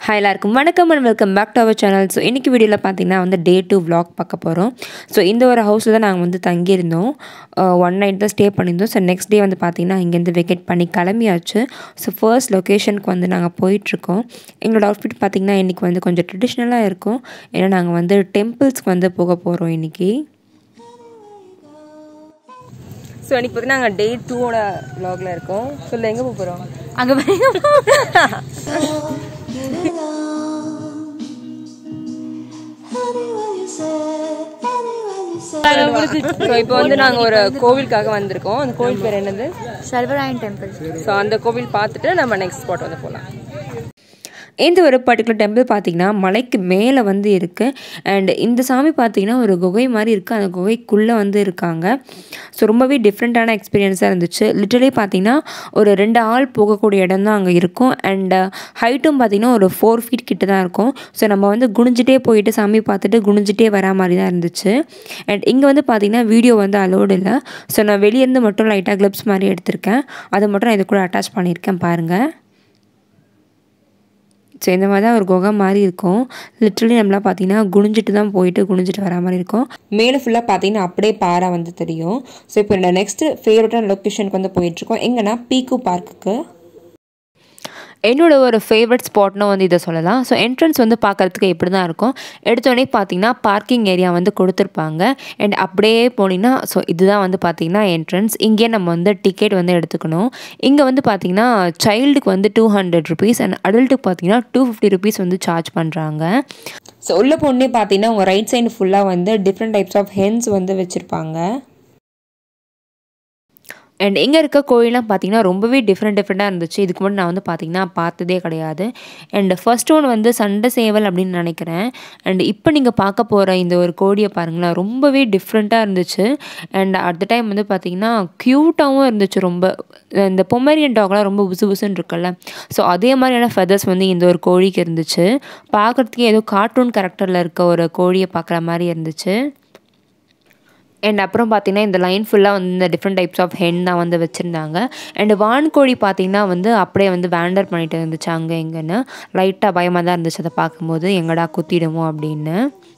hi எல்லாருக்கும் வணக்கம் and welcome back to our channel so இன்றைக்கி வீடியோவில் பார்த்தீங்கன்னா வந்து டே டூ vlog பார்க்க போகிறோம் ஸோ இந்த ஒரு ஹவுஸில் தான் நாங்கள் வந்து தங்கியிருந்தோம் ஒன் நைட் தான் ஸ்டே பண்ணியிருந்தோம் ஸோ நெக்ஸ்ட் டே வந்து பார்த்தீங்கன்னா இங்கேருந்து வெக்கேட் பண்ணி கிளம்பியாச்சு ஸோ ஃபர்ஸ்ட் லொக்கேஷனுக்கு வந்து நாங்கள் போயிட்டுருக்கோம் எங்களோட அவுட்ஃபிட் பார்த்திங்கன்னா இன்றைக்கி வந்து கொஞ்சம் ட்ரெடிஷ்னலாக இருக்கும் ஏன்னா நாங்கள் வந்து டெம்பிள்ஸ்க்கு வந்து போக போகிறோம் இன்றைக்கி ஸோ இன்றைக்கி பார்த்தீங்கன்னா நாங்கள் டே டூவோட vlogல இருக்கோம் ஸோ எங்கே போக போகிறோம் அங்க ஸோ இப்போ வந்து நாங்கள் ஒரு கோவிலுக்காக வந்திருக்கோம் அந்த கோவில் பேர் என்னது சர்வராயன் டெம்பிள் ஸோ அந்த கோவில் பார்த்துட்டு நம்ம நெக்ஸ்ட் ஸ்பாட் வந்து போகலாம் இந்த ஒரு பர்டிகுலர் டெம்பிள் பார்த்தீங்கன்னா மலைக்கு மேலே வந்து இருக்குது அண்ட் இந்த சாமி பார்த்தீங்கன்னா ஒரு குகை மாதிரி இருக்குது அந்த குகைக்குள்ளே வந்து இருக்காங்க ஸோ ரொம்பவே டிஃப்ரெண்ட்டான எக்ஸ்பீரியன்ஸாக இருந்துச்சு லிட்டரலி பார்த்தீங்கன்னா ஒரு ரெண்டு ஆள் போகக்கூடிய இடம் தான் அங்கே இருக்கும் அண்ட் ஹைட்டும் பார்த்தீங்கன்னா ஒரு ஃபோர் ஃபீட் கிட்ட தான் இருக்கும் ஸோ நம்ம வந்து குனிஞ்சிட்டே போயிட்டு சாமி பார்த்துட்டு குனிஞ்சிட்டே வரா மாதிரி தான் இருந்துச்சு அண்ட் இங்கே வந்து பார்த்தீங்கன்னா வீடியோ வந்து அலோடு இல்லை ஸோ நான் வெளியேருந்து மட்டும் லைட்டாக கிளிப்ஸ் மாதிரி எடுத்திருக்கேன் அதை மட்டும் நான் இது கூட அட்டாச் பண்ணியிருக்கேன் பாருங்கள் ஸோ இந்த மாதிரி தான் ஒரு குகை மாதிரி இருக்கும் லிட்ரலி நம்மளாம் பார்த்தீங்கன்னா குனிஞ்சிட்டு தான் போயிட்டு குனிஞ்சிட்டு வர மாதிரி இருக்கும் மேலே ஃபுல்லாக பார்த்தீங்கன்னா அப்படியே பாறை வந்து தெரியும் ஸோ இப்போ என்னோட நெக்ஸ்ட் ஃபேவரட்டான லொக்கேஷனுக்கு வந்து போயிட்டுருக்கோம் எங்கன்னா பீக்கு பார்க்குக்கு என்னோட ஒரு ஃபேவரட் ஸ்பாட்னு வந்து இதை சொல்லலாம் ஸோ என்ட்ரன்ஸ் வந்து பார்க்குறதுக்கு எப்படி தான் இருக்கும் எடுத்தோடனே பார்த்தீங்கன்னா பார்க்கிங் ஏரியா வந்து கொடுத்துருப்பாங்க அண்ட் அப்படியே போனீங்கன்னா ஸோ இதுதான் வந்து பார்த்தீங்கன்னா என்ட்ரன்ஸ் இங்கேயே நம்ம வந்து டிக்கெட் வந்து எடுத்துக்கணும் இங்கே வந்து பார்த்தீங்கன்னா சைல்டுக்கு வந்து டூ ஹண்ட்ரட் ருபீஸ் அண்ட் அடல்ட்டுக்கு பார்த்தீங்கன்னா டூ ஃபிஃப்டி ருபீஸ் வந்து சார்ஜ் பண்ணுறாங்க ஸோ உள்ள பொண்ணே பார்த்தீங்கன்னா உங்கள் ரைட் சைடு ஃபுல்லாக வந்து டிஃப்ரெண்ட் டைப்ஸ் ஆஃப் ஹென்ஸ் வந்து வச்சுருப்பாங்க அண்ட் இங்கே இருக்க கோயிலாம் பார்த்தீங்கன்னா ரொம்பவே டிஃப்ரெண்ட் டிஃப்ரெண்ட்டாக இருந்துச்சு இதுக்கு முன்னாடி நான் வந்து பார்த்தீங்கன்னா பார்த்ததே கிடையாது அண்ட் ஃபர்ஸ்ட் ஒன் வந்து சண்டை சேவல் அப்படின்னு நினைக்கிறேன் அண்ட் இப்போ நீங்கள் பார்க்க போகிற இந்த ஒரு கோடியை பாருங்களேன் ரொம்பவே டிஃப்ரெண்ட்டாக இருந்துச்சு அண்ட் அட் த டைம் வந்து பார்த்தீங்கன்னா க்யூட்டாகவும் இருந்துச்சு ரொம்ப இந்த பொமேரியன் டாக்லாம் ரொம்ப புசு புசுன்னு இருக்குல்ல ஸோ அதே மாதிரியான ஃபெதர்ஸ் வந்து இந்த ஒரு கோழிக்கு இருந்துச்சு பார்க்குறதுக்கே ஏதோ கார்ட்டூன் கேரக்டரில் இருக்க ஒரு கோழியை பார்க்குற மாதிரி இருந்துச்சு அண்ட் அப்புறம் பார்த்தீங்கன்னா இந்த லைன் ஃபுல்லாக வந்து இந்த டிஃப்ரெண்ட் டைப்ஸ் ஆஃப் ஹென் தான் வந்து வச்சுருந்தாங்க அண்ட் வான்கோழி பார்த்தீங்கன்னா வந்து அப்படியே வந்து வேண்டர் பண்ணிட்டு இருந்துச்சு அங்கே எங்கன்னு லைட்டாக பயமாக தான் இருந்துச்சு அதை பார்க்கும்போது எங்கடா குத்திடுமோ அப்படின்னு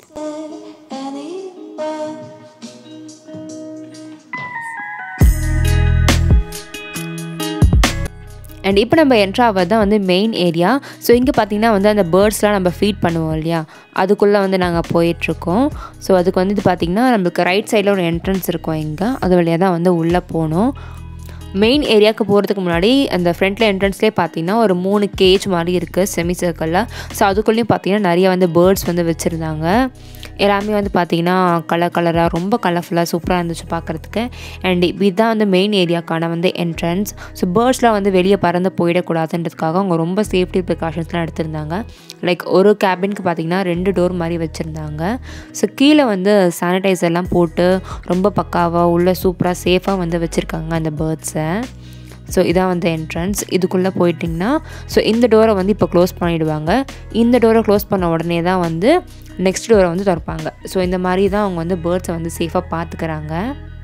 அண்ட் இப்போ நம்ம என்ட்ராவது தான் வந்து மெயின் ஏரியா ஸோ இங்கே பார்த்தீங்கன்னா வந்து அந்த பேர்ட்ஸ்லாம் நம்ம ஃபீட் பண்ணுவோம் இல்லையா அதுக்குள்ளே வந்து நாங்கள் போயிட்டுருக்கோம் ஸோ அதுக்கு வந்து இது பார்த்திங்கன்னா நம்மளுக்கு ரைட் சைடில் ஒரு என்ட்ரன்ஸ் இருக்கும் இங்கே அது வழியாக தான் வந்து உள்ளே போகணும் மெயின் ஏரியாவுக்கு போகிறதுக்கு முன்னாடி அந்த ஃப்ரண்ட்டில் என்ட்ரன்ஸ்லேயே பார்த்தீங்கன்னா ஒரு மூணு கேஜ் மாதிரி இருக்குது செமி சர்க்கிளில் ஸோ அதுக்குள்ளேயும் பார்த்தீங்கன்னா நிறைய வந்து பேர்ட்ஸ் வந்து வச்சுருந்தாங்க எல்லாமே வந்து பார்த்தீங்கன்னா கலர் கலராக ரொம்ப கலர்ஃபுல்லாக சூப்பராக இருந்துச்சு பார்க்குறதுக்கு அண்ட் இதுதான் வந்து மெயின் ஏரியாக்கான வந்து என்ட்ரன்ஸ் ஸோ பேர்ட்ஸ்லாம் வந்து வெளியே பறந்து போயிடக்கூடாதுன்றதுக்காக அவங்க ரொம்ப சேஃப்டி ப்ரிகாஷன்ஸ்லாம் எடுத்திருந்தாங்க லைக் ஒரு கேபினுக்கு பார்த்தீங்கன்னா ரெண்டு டோர் மாதிரி வச்சுருந்தாங்க ஸோ கீழே வந்து சானிடைசர்லாம் போட்டு ரொம்ப பக்காவாக உள்ள சூப்பராக சேஃபாக வந்து வச்சுருக்காங்க அந்த பேர்ட்ஸை ஸோ இதான் வந்து என்ட்ரன்ஸ் இதுக்குள்ளே போயிட்டிங்கன்னா ஸோ இந்த டோரை வந்து இப்போ க்ளோஸ் பண்ணிவிடுவாங்க இந்த டோரை க்ளோஸ் பண்ண உடனே தான் வந்து நெக்ஸ்ட் டோரை வந்து திறப்பாங்க ஸோ இந்த மாதிரி தான் அவங்க வந்து பேர்ட்ஸை வந்து சேஃபாக பார்த்துக்கிறாங்க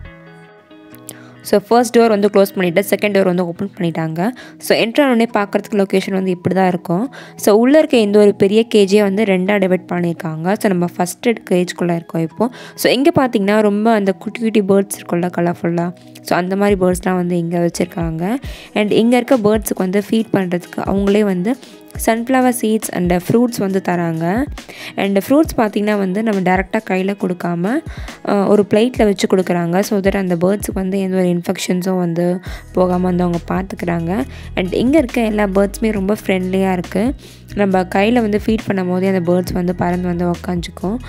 ஸோ ஃபர்ஸ்ட் டோர் வந்து க்ளோஸ் பண்ணிவிட்டு செகண்ட் டோர் வந்து ஓப்பன் பண்ணிட்டாங்க ஸோ என்ட்ரானே பார்க்குறதுக்கு லொக்கேஷன் வந்து இப்படி தான் இருக்கும் ஸோ உள்ளே இருக்க இந்த ஒரு பெரிய கேஜியை வந்து ரெண்டாக டிவைட் பண்ணியிருக்காங்க ஸோ நம்ம ஃபஸ்ட்டு கேஜ்குள்ளே இருக்கோம் இப்போது ஸோ இங்கே பார்த்தீங்கன்னா ரொம்ப அந்த குட்டி குட்டி பேர்ட்ஸ் இருக்கும்ல கலர்ஃபுல்லாக ஸோ அந்த மாதிரி பேர்ட்ஸ்லாம் வந்து இங்கே வச்சுருக்காங்க அண்ட் இங்கே இருக்க பேர்ட்ஸுக்கு வந்து ஃபீட் பண்ணுறதுக்கு அவங்களே வந்து சன்ஃப்ளவர் சீட்ஸ் அண்ட் ஃப்ரூட்ஸ் வந்து தராங்க அண்ட் ஃப்ரூட்ஸ் பார்த்திங்கன்னா வந்து நம்ம டேரெக்டாக கையில் கொடுக்காம ஒரு பிளேட்டில் வச்சு கொடுக்குறாங்க ஸோ தட் அந்த பேர்ட்ஸுக்கு வந்து எந்த ஒரு இன்ஃபெக்ஷன்ஸும் வந்து போகாமல் வந்து அவங்க பார்த்துக்கிறாங்க அண்ட் இங்கே இருக்க எல்லா பேர்ட்ஸுமே ரொம்ப ஃப்ரெண்ட்லியாக இருக்குது நம்ம கையில் வந்து ஃபீட் பண்ணும் போதே அந்த பேர்ட்ஸ் வந்து பறந்து வந்து உக்காந்துக்கும்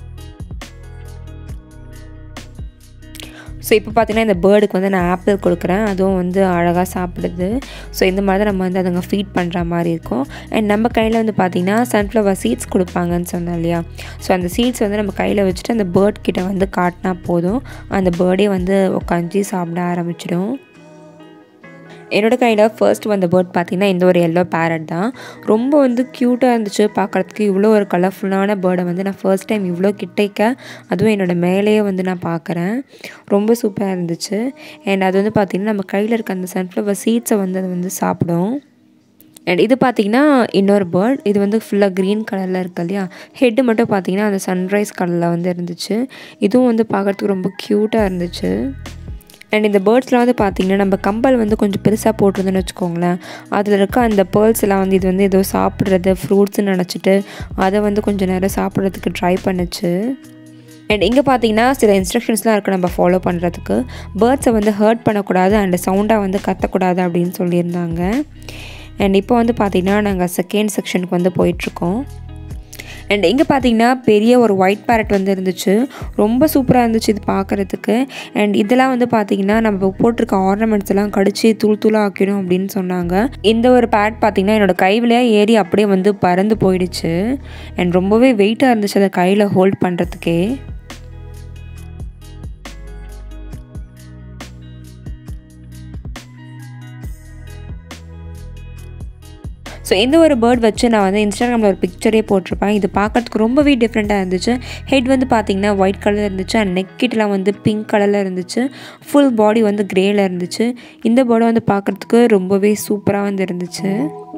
ஸோ இப்போ பார்த்தீங்கன்னா இந்த பேர்டுக்கு வந்து நான் ஆப்பிள் கொடுக்குறேன் அதுவும் வந்து அழகாக சாப்பிடுது ஸோ இந்த மாதிரி தான் நம்ம வந்து அதுங்க ஃபீட் பண்ணுற மாதிரி இருக்கும் அண்ட் நம்ம கையில் வந்து பார்த்திங்கன்னா சன்ஃப்ளவர் சீட்ஸ் கொடுப்பாங்கன்னு சொன்னோம் இல்லையா ஸோ அந்த சீட்ஸ் வந்து நம்ம கையில் வச்சுட்டு அந்த பேர்ட் கிட்ட வந்து காட்டினா போதும் அந்த பேர்டே வந்து உட்காந்து சாப்பிட ஆரம்பிச்சிடும் என்னோட கையில் ஃபர்ஸ்ட் வந்த பேர்ட் பார்த்திங்கன்னா இந்த ஒரு எல்லோ பேரட் தான் ரொம்ப வந்து க்யூட்டாக இருந்துச்சு பார்க்குறதுக்கு இவ்வளோ ஒரு கலர்ஃபுல்லான பேர்டை வந்து நான் ஃபர்ஸ்ட் டைம் இவ்வளோ கிட்டேக்க அதுவும் என்னோடய மேலேயே வந்து நான் பார்க்குறேன் ரொம்ப சூப்பராக இருந்துச்சு அண்ட் அது வந்து பார்த்திங்கன்னா நம்ம கையில் இருக்க அந்த சன்ஃப்ளவர் சீட்ஸை வந்து அது வந்து சாப்பிடும் அண்ட் இது பார்த்தீங்கன்னா இன்னொரு பேர்ட் இது வந்து ஃபுல்லாக க்ரீன் கலரில் இருக்கு இல்லையா ஹெட்டு மட்டும் பார்த்தீங்கன்னா அந்த சன்ரைஸ் கலரில் வந்து இருந்துச்சு இதுவும் வந்து பார்க்குறதுக்கு ரொம்ப க்யூட்டாக இருந்துச்சு அண்ட் இந்த பேர்ட்ஸ்லாம் வந்து பார்த்திங்கன்னா நம்ம கம்பல் வந்து கொஞ்சம் பெருசாக போட்டிருந்தோன்னு வச்சுக்கோங்களேன் அதில் இருக்க அந்த பேர்ட்ஸ் எல்லாம் வந்து இது வந்து ஏதோ சாப்பிட்றது ஃப்ரூட்ஸ்னு நினச்சிட்டு அதை வந்து கொஞ்சம் நேரம் சாப்பிட்றதுக்கு ட்ரை பண்ணுச்சு அண்ட் இங்கே பார்த்தீங்கன்னா சில இன்ஸ்ட்ரக்ஷன்ஸ்லாம் இருக்குது நம்ம ஃபாலோ பண்ணுறதுக்கு பேர்ட்ஸை வந்து ஹர்ட் பண்ணக்கூடாது அண்ட் சவுண்டாக வந்து கத்தக்கூடாது அப்படின்னு சொல்லியிருந்தாங்க அண்ட் இப்போ வந்து பார்த்திங்கன்னா நாங்கள் செகண்ட் செக்ஷனுக்கு வந்து போயிட்டுருக்கோம் அண்ட் இங்கே பார்த்தீங்கன்னா பெரிய ஒரு ஒயிட் பேரட் வந்து இருந்துச்சு ரொம்ப சூப்பராக இருந்துச்சு இது பார்க்குறதுக்கு அண்ட் இதெல்லாம் வந்து பார்த்தீங்கன்னா நம்ம போட்டிருக்க ஆர்னமெண்ட்ஸ் எல்லாம் கடிச்சு தூள் தூளாக ஆக்கிடும் அப்படின்னு சொன்னாங்க இந்த ஒரு பேரட் பார்த்தீங்கன்னா என்னோட கைவிலையே ஏறி அப்படியே வந்து பறந்து போயிடுச்சு அண்ட் ரொம்பவே வெயிட்டாக இருந்துச்சு அதை கையில் ஹோல்ட் பண்ணுறதுக்கே ஸோ இந்த ஒரு பேர்ட் வச்சு நான் வந்து இன்ஸ்டாகிராமில் ஒரு பிக்சரே போட்டிருப்பேன் இது பார்க்கறதுக்கு ரொம்பவே டிஃப்ரெண்ட்டாக இருந்துச்சு ஹெட் வந்து பார்த்திங்கன்னா ஒயிட் கலரில் இருந்துச்சு அண்ட் நெக்கிட்டலாம் வந்து பிங்க் கலரில் இருந்துச்சு ஃபுல் பாடி வந்து க்ரேயில் இருந்துச்சு இந்த பேர்டை வந்து பார்க்குறதுக்கு ரொம்பவே சூப்பராக வந்து இருந்துச்சு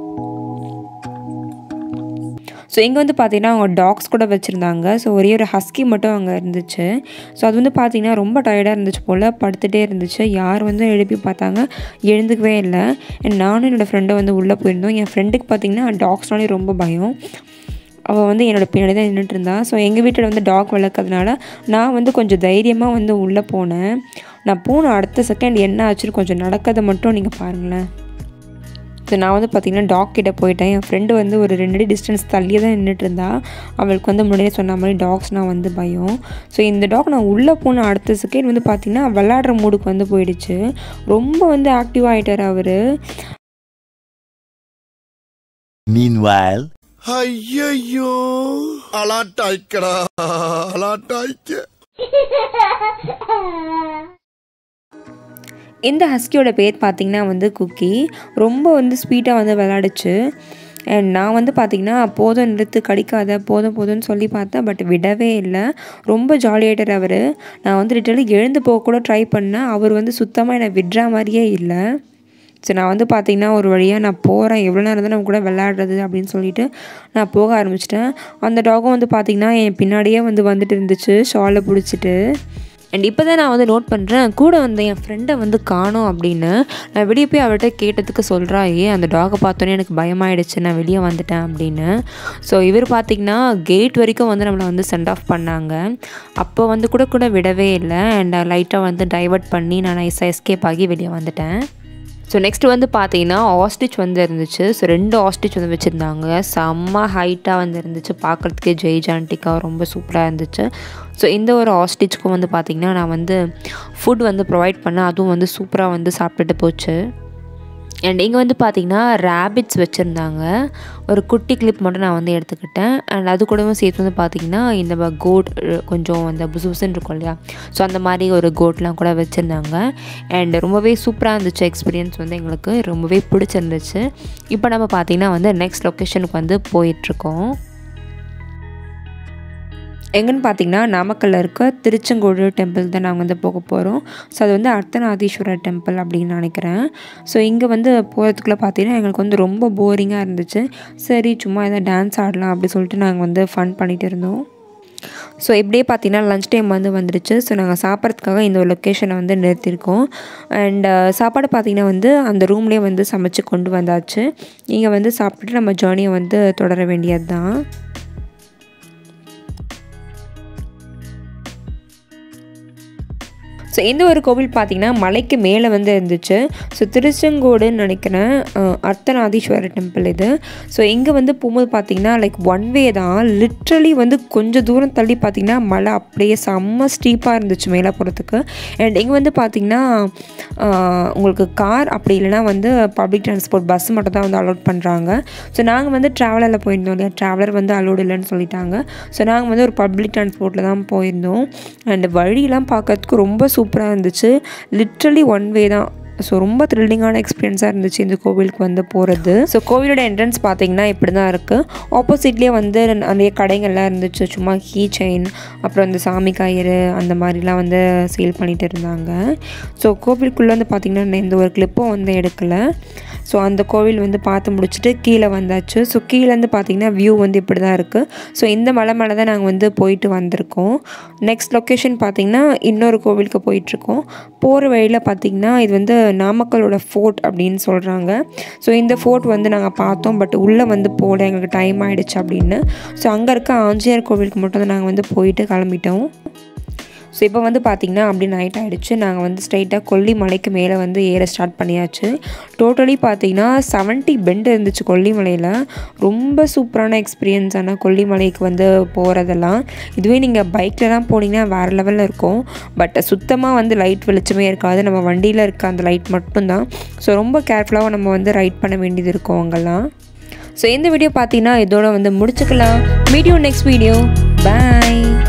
ஸோ இங்கே வந்து பார்த்தீங்கன்னா அவங்க டாக்ஸ் கூட வச்சுருந்தாங்க ஸோ ஒரே ஒரு ஹஸ்கி மட்டும் அங்கே இருந்துச்சு ஸோ அது வந்து பார்த்திங்கன்னா ரொம்ப டயர்டாக இருந்துச்சு போல் படுத்துகிட்டே இருந்துச்சு யார் வந்து எழுப்பி பார்த்தாங்க எழுந்துக்கவே இல்லை அண்ட் நானும் என்னோடய ஃப்ரெண்டை வந்து உள்ளே போயிருந்தோம் என் ஃப்ரெண்டுக்கு பார்த்திங்கன்னா டாக்ஸ்னாலே ரொம்ப பயம் அவள் வந்து என்னோடய பின்னாடி தான் நின்றுட்டு இருந்தா ஸோ எங்கள் வீட்டில் வந்து டாக் வளர்க்கறதுனால நான் வந்து கொஞ்சம் தைரியமாக வந்து உள்ளே போனேன் நான் போன அடுத்த செகண்ட் என்ன ஆச்சுன்னு கொஞ்சம் நடக்கிறத மட்டும் நீங்கள் பாருங்களேன் ஸோ நான் வந்து பார்த்திங்கன்னா டாக் கிட்டே போயிட்டேன் என் ஃப்ரெண்டு வந்து ஒரு ரெண்டு அடி டிஸ்டன்ஸ் தள்ளியே தான் நின்றுட்டு இருந்தா அவளுக்கு வந்து முன்னாடியே சொன்ன மாதிரி டாக்ஸ்னால் வந்து பயம் ஸோ இந்த டாக் நான் உள்ளே போன அடுத்த செகண்ட் வந்து பார்த்திங்கன்னா விளாடுற மூடுக்கு வந்து போயிடுச்சு ரொம்ப வந்து ஆக்டிவ் ஆகிட்டார் அவர் Meanwhile, ஐயோ அலாட்டாய்க்கடா அலாட்டாய்க்க இந்த ஹஸ்கியோட பேர் பார்த்திங்கன்னா வந்து குக்கி ரொம்ப வந்து ஸ்வீட்டாக வந்து விளாடுச்சு அண்ட் நான் வந்து பார்த்திங்கன்னா போதும் நிறுத்து கடிக்காத போதும் போதும்னு சொல்லி பார்த்தேன் பட் விடவே இல்லை ரொம்ப ஜாலியாயிட்டார் அவர் நான் வந்து லிட்டரலி எழுந்து போக கூட ட்ரை பண்ணேன் அவர் வந்து சுத்தமாக என்னை விடுற மாதிரியே இல்லை ஸோ நான் வந்து பார்த்திங்கன்னா ஒரு வழியாக நான் போகிறேன் எவ்வளோ நேரம் தான் நம்ம கூட விளையாடுறது அப்படின்னு சொல்லிட்டு நான் போக ஆரம்பிச்சிட்டேன் அந்த டாகும் வந்து பார்த்திங்கன்னா என் பின்னாடியே வந்து வந்துட்டு இருந்துச்சு ஷாலை பிடிச்சிட்டு அண்ட் இப்போ தான் நான் வந்து நோட் பண்ணுறேன் கூட வந்து என் ஃப்ரெண்டை வந்து காணோம் அப்படின்னு நான் வெளியே போய் அவர்கிட்ட கேட்டதுக்கு சொல்கிறா ஏ அந்த டாகை பார்த்தோன்னே எனக்கு பயமாயிடுச்சு நான் வெளியே வந்துட்டேன் அப்படின்னு ஸோ இவர் பார்த்திங்கன்னா கேட் வரைக்கும் வந்து நம்மளை வந்து சென்ட் ஆஃப் பண்ணாங்க அப்போ வந்து கூட கூட விடவே இல்லை அண்ட் லைட்டாக வந்து டைவர்ட் பண்ணி நான் நைஸாக எஸ்கேப் ஆகி வெளியே வந்துட்டேன் ஸோ நெக்ஸ்ட் வந்து பார்த்தீங்கன்னா ஆஸ்டிச் வந்து இருந்துச்சு ஸோ ரெண்டு ஆஸ்டிச் வந்து வச்சுருந்தாங்க செம்ம ஹைட்டாக வந்து இருந்துச்சு பார்க்குறதுக்கே ஜெய்ஜான்டிக்காக ரொம்ப சூப்பராக இருந்துச்சு ஸோ இந்த ஒரு ஆஸ்டிச்சுக்கும் வந்து பார்த்திங்கன்னா நான் வந்து ஃபுட் வந்து ப்ரொவைட் பண்ணேன் அதுவும் வந்து சூப்பராக வந்து சாப்பிட்டுட்டு போச்சு அண்ட் இங்கே வந்து பார்த்திங்கன்னா ரேபிட்ஸ் வச்சுருந்தாங்க ஒரு குட்டி கிளிப் மட்டும் நான் வந்து எடுத்துக்கிட்டேன் அண்ட் அது கூடவும் சேர்த்து வந்து பார்த்திங்கன்னா இந்த கோட் கொஞ்சம் அந்த புசு புசுன்னு இருக்கும் இல்லையா ஸோ அந்த மாதிரி ஒரு கோட்லாம் கூட வச்சுருந்தாங்க அண்ட் ரொம்பவே சூப்பராக இருந்துச்சு எக்ஸ்பீரியன்ஸ் வந்து எங்களுக்கு ரொம்பவே பிடிச்சிருந்துச்சு இப்போ நம்ம பார்த்திங்கன்னா வந்து நெக்ஸ்ட் லொக்கேஷனுக்கு வந்து போயிட்டுருக்கோம் எங்கன்னு பார்த்தீங்கன்னா நாமக்கல்ல இருக்க திருச்செங்கோடு டெம்பிள் தான் நாங்கள் வந்து போக போகிறோம் ஸோ அது வந்து அர்த்தநாதீஸ்வரர் டெம்பிள் அப்படின்னு நினைக்கிறேன் ஸோ இங்கே வந்து போகிறதுக்குள்ளே பார்த்தீங்கன்னா எங்களுக்கு வந்து ரொம்ப போரிங்காக இருந்துச்சு சரி சும்மா எதாவது டான்ஸ் ஆடலாம் அப்படி சொல்லிட்டு நாங்கள் வந்து ஃபன் பண்ணிகிட்டு இருந்தோம் ஸோ இப்படியே பார்த்தீங்கன்னா லஞ்ச் டைம் வந்து வந்துடுச்சு ஸோ நாங்கள் சாப்பிட்றதுக்காக இந்த ஒரு லொக்கேஷனை வந்து நிறுத்தியிருக்கோம் அண்ட் சாப்பாடு பார்த்திங்கன்னா வந்து அந்த ரூம்லேயே வந்து சமைச்சு கொண்டு வந்தாச்சு இங்கே வந்து சாப்பிட்டுட்டு நம்ம ஜேர்னியை வந்து தொடர வேண்டியது தான் ஸோ இந்த ஒரு கோவில் பார்த்திங்கன்னா மலைக்கு மேலே வந்து இருந்துச்சு ஸோ திருச்செங்கோடுன்னு நினைக்கிறேன் அஹ், அர்த்தநாதீஸ்வரர் டெம்பிள் இது ஸோ இங்கே வந்து போகும்போது பார்த்திங்கன்னா லைக் ஒன் வே தான் லிட்ரலி வந்து கொஞ்சம் தூரம் தள்ளி பார்த்திங்கன்னா மலை அப்படியே செம்ம ஸ்டீப்பாக இருந்துச்சு மேலே போகிறதுக்கு அண்ட் இங்கே வந்து பார்த்திங்கன்னா அஹ், உங்களுக்கு கார் அப்படி இல்லைனா வந்து பப்ளிக் டிரான்ஸ்போர்ட் பஸ் மட்டும் தான் வந்து அலோட் பண்ணுறாங்க ஸோ நாங்கள் வந்து ட்ராவலரில் போயிருந்தோம் இல்லையா ட்ராவலர் வந்து அலோடு இல்லைன்னு சொல்லிட்டாங்க ஸோ நாங்கள் வந்து ஒரு பப்ளிக் டிரான்ஸ்போர்ட்டில் தான் போயிருந்தோம் அண்ட் வழியெல்லாம் பார்க்கறதுக்கு ரொம்ப சூப்பராக இருந்துச்சு லிட்ரலி ஒன் வே தான் ஸோ ரொம்ப த்ரில்லிங்கான எக்ஸ்பீரியன்ஸாக இருந்துச்சு இந்த கோவிலுக்கு வந்து போகிறது ஸோ கோவிலோட என்ட்ரன்ஸ் பார்த்தீங்கன்னா இப்படி தான் இருக்குது ஆப்போசிட்லேயே வந்து நிறைய கடைகள்லாம் இருந்துச்சு சும்மா கீ செயின் அப்புறம் இந்த சாமி கயிறு அந்த மாதிரிலாம் வந்து சேல் பண்ணிட்டு இருந்தாங்க ஸோ கோவிலுக்குள்ளே வந்து பார்த்திங்கன்னா நான் எந்த ஒரு கிளிப்பும் வந்து எடுக்கலை ஸோ அந்த கோவில் வந்து பார்த்து முடிச்சுட்டு கீழே வந்தாச்சு ஸோ கீழேருந்து பார்த்தீங்கன்னா வியூ வந்து இப்படி தான் இருக்குது ஸோ இந்த மலை மேலே தான் நாங்கள் வந்து போயிட்டு வந்திருக்கோம் நெக்ஸ்ட் லொக்கேஷன் பார்த்திங்கன்னா இன்னொரு கோவிலுக்கு போயிட்டுருக்கோம் போகிற வழியில் பார்த்திங்கன்னா இது வந்து நாமக்கலோட ஃபோர்ட் அப்படின்னு சொல்கிறாங்க ஸோ இந்த ஃபோர்ட் வந்து நாங்கள் பார்த்தோம் பட் உள்ளே வந்து போகல எங்களுக்கு டைம் ஆகிடுச்சு அப்படின்னு ஸோ அங்கே இருக்க ஆஞ்சநேயர் கோவிலுக்கு மட்டும் தான் நாங்கள் வந்து போயிட்டு கிளம்பிட்டோம் ஸோ இப்போ வந்து பார்த்திங்கன்னா அப்படி நைட் ஆகிடுச்சு நாங்கள் வந்து ஸ்ட்ரைட்டாக கொல்லிமலைக்கு மேலே வந்து ஏற ஸ்டார்ட் பண்ணியாச்சு டோட்டலி பார்த்திங்கன்னா செவன்ட்டி பெண்ட் இருந்துச்சு கொல்லிமலையில் ரொம்ப சூப்பரான எக்ஸ்பீரியன்ஸ் ஆனால் கொல்லிமலைக்கு வந்து போகிறதெல்லாம் இதுவே நீங்கள் பைக்லலாம் போனீங்கன்னா வேறு லெவலில் இருக்கும் பட் சுத்தமாக வந்து லைட் வெளிச்சமே இருக்காது நம்ம வண்டியில் இருக்க அந்த லைட் மட்டும்தான் ஸோ ரொம்ப கேர்ஃபுல்லாக நம்ம வந்து ரைட் பண்ண வேண்டியது இருக்கும் அங்கெல்லாம் ஸோ இந்த வீடியோ பார்த்தீங்கன்னா இதோட வந்து முடிச்சுக்கலாம் மீடியோ நெக்ஸ்ட் வீடியோ பாய்